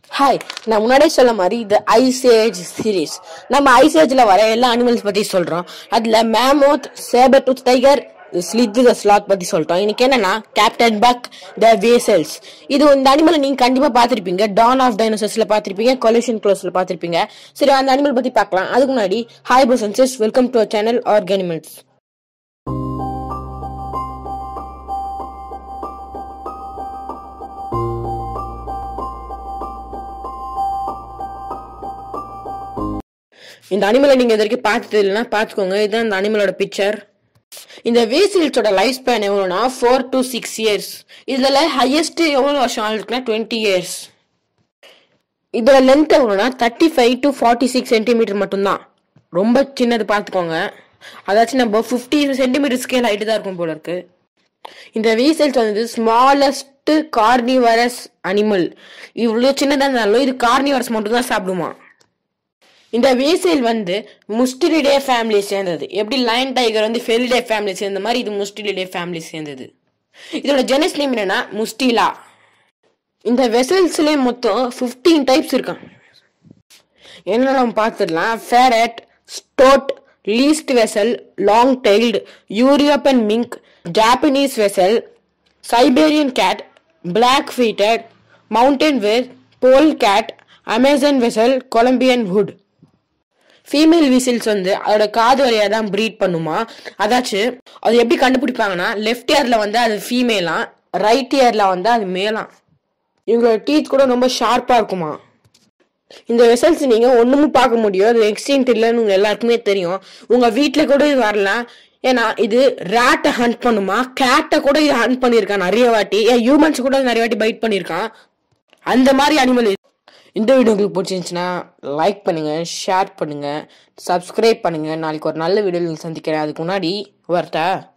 hi நான் முன்னாடியே சொன்ன மாதிரி இது ஐசேஜ் சீரீஸ் நம்ம ஐசேஜ்ல வர எல்லா அனிமல்ஸ் பத்தி சொல்றோம் அதுல mammoth sabre tooth tiger sloth the sloth பத்தி சொல்லிட்டோம் இன்னைக்கு என்னன்னா கேப்டன் பக் த வேசல்ஸ் இது இந்த அனிமலை நீங்க கண்டிப்பா பார்த்திருப்பீங்க டான் ஆஃப் டைனோசர்ஸ்ல பார்த்திருப்பீங்க கொலிஷன் க்ளோஸ்ல பார்த்திருப்பீங்க சரி அந்த அனிமல் பத்தி பார்க்கலாம் அதுக்கு முன்னாடி hi persons welcome to channel ஆர்கானிமல்ஸ் இந்த அனிமலை நீங்க இது வரைக்கும் பார்த்தது இல்லைன்னா பார்த்துக்கோங்க இதுதான் இந்த அனிமலோட பிக்சர் இந்த வேசில்ஸோட லைஃப் ஸ்பேன் எவ்வளோனா ஃபோர் டு சிக்ஸ் இயர்ஸ் இதுல ஹையஸ்ட் எவ்வளோ வருஷம் ஆளுக்குன்னா டுவெண்ட்டி இயர்ஸ் இதோட லென்த் எவ்வளோனா thirty five to forty six centimetre மட்டும்தான் ரொம்ப சின்னது பார்த்துக்கோங்க அதாச்சும் நம்ம ஃபிஃப்டி சென்டிமீட்டர் ஸ்கேல் ஹைட்டு தான் இருக்கும் போல இருக்கு இந்த வீசல்ஸ் வந்து ஸ்மாலஸ்ட் கார்னிவரஸ் அனிமல் இவ்வளோ சின்னதாக இருந்தாலும் இது கார்னிவரஸ் மட்டும் தான் சாப்பிடுமா இந்த வீசல் வந்து முஸ்டிலிடே ஃபேமிலி சேர்ந்தது எப்படி லயன் டைகர் வந்து ஃபெலிடே ஃபேமிலி சேர்ந்த மாதிரி இது முஸ்டிலிடே ஃபேமிலி சேர்ந்தது இதோட ஜெனஸ் நேம் என்னன்னா முஸ்டிலா இந்த வெசல்ஸ்லேயே மொத்தம் ஃபிஃப்டீன் டைப்ஸ் இருக்கான் என்ன நம்ம பார்த்துடலாம் ferret stoat least weasel long tailed European mink Japanese weasel Siberian cat black footed mountain where polecat Amazon weasel Colombian wood female weasels வந்து அதோட காது வழியாக தான் ப்ரீட் பண்ணுமா அதாச்சும் அது எப்படி கண்டுபிடிப்பாங்கன்னா லெஃப்ட் இயரில் வந்து அது ஃபீமேலாம் ரைட் இயரில் வந்து அது மேலாம் இவங்களோட டீத் கூட ரொம்ப ஷார்ப்பாக இருக்குமா இந்த வெசல்ஸ் நீங்கள் ஒன்றுமும் பார்க்க முடியும் அது எக்ஸ்டென்ட் இல்லைன்னு உங்க எல்லாருக்குமே தெரியும் உங்கள் வீட்டில் கூட இது வரலாம் ஏன்னா இது ரேட்டை ஹண்ட் பண்ணுமா கேட்டை கூட இது ஹண்ட் பண்ணியிருக்கான் நிறைய வாட்டி ஏன் ஹியூமன்ஸ் கூட நிறைய வாட்டி பைட் பண்ணியிருக்கான் அந்த மாதிரி அனிமல் இந்த வீடியோ உங்களுக்கு பிடிச்சிருந்துச்சுன்னா லைக் பண்ணுங்க ஷேர் பண்ணுங்க சப்ஸ்கிரைப் பண்ணுங்க நாளைக்கு ஒரு நல்ல வீடியோவில் சந்திக்கிறேன் அதுக்கு முன்னாடி வரட்டா